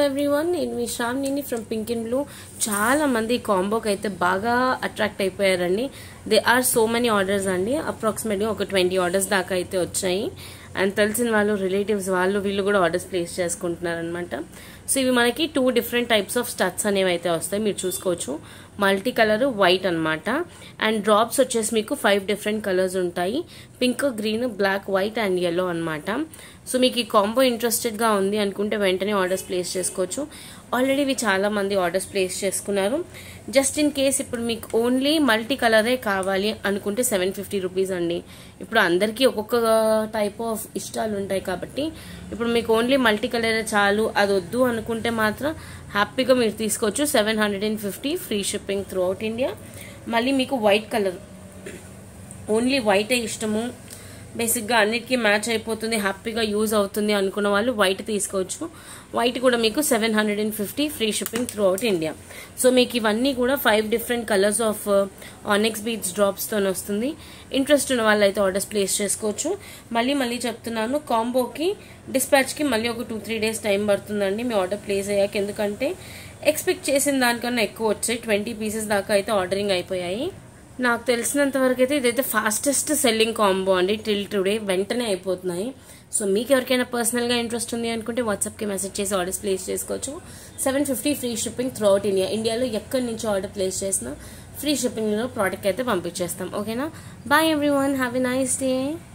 everyone నేను మీ శ్రావణిని ఫ్రమ్ పింక్ అండ్ బ్లూ చాలా మంది కాంబోకి అయితే బాగా అట్రాక్ట్ అయిపోయారండి they are so many orders అండి అప్రాక్సిమేట్గా ఒక ట్వంటీ ఆర్డర్స్ దాకా అయితే వచ్చాయి అండ్ తెలిసిన వాళ్ళు రిలేటివ్స్ వాళ్ళు వీళ్ళు కూడా ఆర్డర్స్ ప్లేస్ చేసుకుంటున్నారు అనమాట సో ఇవి మనకి two different types of studs అనేవి అయితే వస్తాయి మీరు చూసుకోవచ్చు మల్టీ కలర్ వైట్ అనమాట అండ్ డ్రాప్స్ వచ్చేసి మీకు ఫైవ్ డిఫరెంట్ కలర్స్ ఉంటాయి pink green black white and yellow అనమాట సో మీకు ఈ కాంబో ఇంట్రెస్టెడ్గా ఉంది అనుకుంటే వెంటనే ఆర్డర్స్ ప్లేస్ చేసుకోవచ్చు ఆల్రెడీ ఇవి చాలా మంది ఆర్డర్స్ ప్లేస్ చేసుకున్నారు జస్ట్ ఇన్ కేస్ ఇప్పుడు మీకు ఓన్లీ మల్టీ కలరే కావాలి అనుకుంటే సెవెన్ ఫిఫ్టీ రూపీస్ అండి ఇప్పుడు అందరికీ ఒక్కొక్క టైప్ ఆఫ్ ఇష్టాలు ఉంటాయి కాబట్టి ఇప్పుడు మీకు ఓన్లీ మల్టీ కలరే చాలు అది వద్దు అనుకుంటే మాత్రం హ్యాపీగా మీరు తీసుకోవచ్చు seven hundred and fifty free shipping throughout India మళ్ళీ మీకు వైట్ కలర్ ఓన్లీ వైటే ఇష్టము బేసిక్గా అన్నిటికీ మ్యాచ్ అయిపోతుంది హ్యాపీగా యూజ్ అవుతుంది అనుకున్న వాళ్ళు వైట్ తీసుకోవచ్చు వైట్ కూడా మీకు seven hundred and fifty free shipping throughout India so మీకు ఇవన్నీ కూడా five different colours of onyx beads డ్రాప్స్తో వస్తుంది ఇంట్రెస్ట్ ఉన్న వాళ్ళు అయితే ఆర్డర్స్ ప్లేస్ చేసుకోవచ్చు మళ్ళీ మళ్ళీ చెప్తున్నాను కాంబోకి డిస్పాచ్కి మళ్ళీ ఒక టూ త్రీ డేస్ టైం పడుతుందండి మీ ఆర్డర్ ప్లేస్ అయ్యాక ఎందుకంటే ఎక్స్పెక్ట్ చేసిన దానికన్నా ఎక్కువ వచ్చాయి ట్వంటీ పీసెస్ దాకా అయితే ఆర్డరింగ్ అయిపోయాయి నాకు తెలిసినంత వరకు అయితే ఇదైతే ఫాస్టెస్ట్ సెల్లింగ్ కాంబో అండి టిల్ టుడే వెంటనే అయిపోతున్నాయి సో మీకు ఎవరికైనా పర్సనల్గా ఇంట్రెస్ట్ ఉంది అనుకుంటే వాట్సాప్కి మెసేజ్ చేసి ఆర్డర్స్ ప్లేస్ చేసుకోవచ్చు seven fifty free shipping throughout India ఇండియాలో ఎక్కడి నుంచి ఆర్డర్ ప్లేస్ చేసినా ఫ్రీ షిప్పింగ్లో ప్రోడక్ట్ అయితే పంపించేస్తాం ఓకేనా bye everyone have a nice day